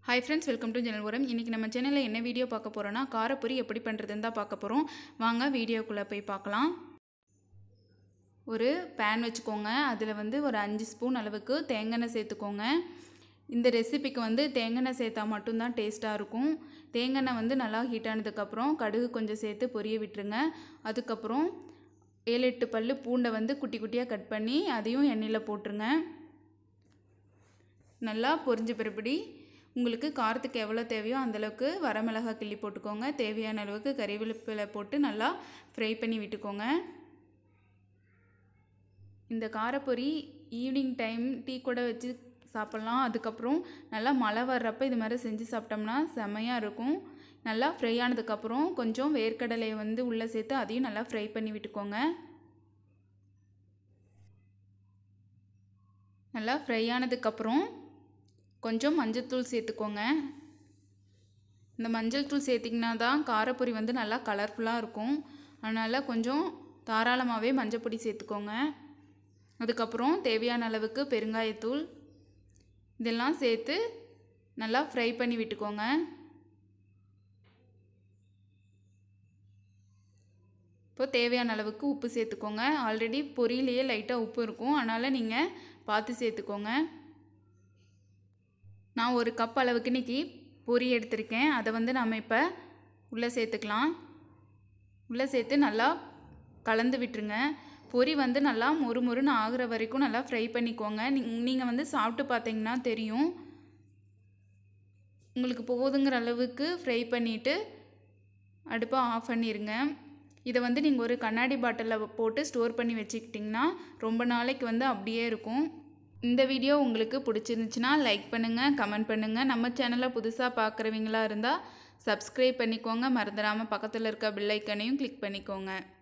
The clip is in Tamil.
hi friends welcome to channel உரம் இன்றைக்கி நம்ம சேனலில் என்ன வீடியோ பார்க்க போகிறோன்னா காரப்பொரி எப்படி பண்ணுறதுன்னு தான் பார்க்க போகிறோம் வாங்க வீடியோக்குள்ளே போய் பார்க்கலாம் ஒரு பேன் வச்சுக்கோங்க அதில் வந்து ஒரு அஞ்சு ஸ்பூன் அளவுக்கு தேங்காய் சேர்த்துக்கோங்க இந்த ரெசிபிக்கு வந்து தேங்காய் சேர்த்தா மட்டும்தான் டேஸ்ட்டாக இருக்கும் தேங்காய் வந்து நல்லா ஹீட் ஆனதுக்கப்புறம் கடுகு கொஞ்சம் சேர்த்து பொரிய விட்டுருங்க அதுக்கப்புறம் ஏழு எட்டு பல் பூண்டை வந்து குட்டி குட்டியாக கட் பண்ணி அதையும் எண்ணெயில் போட்டுருங்க நல்லா பொரிஞ்ச பிறப்படி உங்களுக்கு காரத்துக்கு எவ்வளோ தேவையோ அந்தளவுக்கு வரமிளகாய் கிள்ளி போட்டுக்கோங்க தேவையான அளவுக்கு கறிவேப்பிலை போட்டு நல்லா ஃப்ரை பண்ணி விட்டுக்கோங்க இந்த காரப்பொரி ஈவினிங் டைம் டீ கூட வச்சு சாப்பிட்லாம் அதுக்கப்புறம் நல்லா மழை வர்றப்போ இது மாதிரி செஞ்சு சாப்பிட்டோம்னா செமையாக இருக்கும் நல்லா ஃப்ரை ஆனதுக்கப்புறம் கொஞ்சம் வேர்க்கடலையை வந்து உள்ளே சேர்த்து அதையும் நல்லா ஃப்ரை பண்ணி விட்டுக்கோங்க நல்லா ஃப்ரை ஆனதுக்கப்புறம் கொஞ்சம் மஞ்சள் சேர்த்துக்கோங்க இந்த மஞ்சள் தூள் சேர்த்திங்கன்னா தான் காரப்பொரி வந்து நல்லா கலர்ஃபுல்லாக இருக்கும் அதனால் கொஞ்சம் தாராளமாகவே மஞ்சள் பொடி சேர்த்துக்கோங்க அதுக்கப்புறம் தேவையான அளவுக்கு பெருங்காயத்தூள் இதெல்லாம் சேர்த்து நல்லா ஃப்ரை பண்ணி விட்டுக்கோங்க இப்போ தேவையான அளவுக்கு உப்பு சேர்த்துக்கோங்க ஆல்ரெடி பொரியிலேயே லைட்டாக உப்பு இருக்கும் அதனால் நீங்கள் பார்த்து சேர்த்துக்கோங்க நான் ஒரு கப் அளவுக்கு இன்றைக்கி பொரி எடுத்திருக்கேன் அதை வந்து நம்ம இப்போ உள்ளே சேர்த்துக்கலாம் உள்ளே சேர்த்து நல்லா கலந்து விட்டுருங்க பொரி வந்து நல்லா மொறு மொறுன்னு ஆகிற வரைக்கும் நல்லா ஃப்ரை பண்ணிக்கோங்க நீங்கள் வந்து சாப்பிட்டு பார்த்தீங்கன்னா தெரியும் உங்களுக்கு போதுங்கிற அளவுக்கு ஃப்ரை பண்ணிவிட்டு அடுப்பை ஆஃப் பண்ணிடுங்க இதை வந்து நீங்கள் ஒரு கண்ணாடி பாட்டிலில் போட்டு ஸ்டோர் பண்ணி வச்சுக்கிட்டிங்கன்னா ரொம்ப நாளைக்கு வந்து அப்படியே இருக்கும் இந்த வீடியோ உங்களுக்கு பிடிச்சிருந்துச்சுன்னா லைக் பண்ணுங்கள் கமெண்ட் பண்ணுங்கள் நம்ம சேனலை புதுசாக பார்க்குறவங்களா இருந்தால் சப்ஸ்கிரைப் பண்ணிக்கோங்க மறந்துடாமல் பக்கத்தில் இருக்க பெல் ஐக்கனையும் கிளிக் பண்ணிக்கோங்க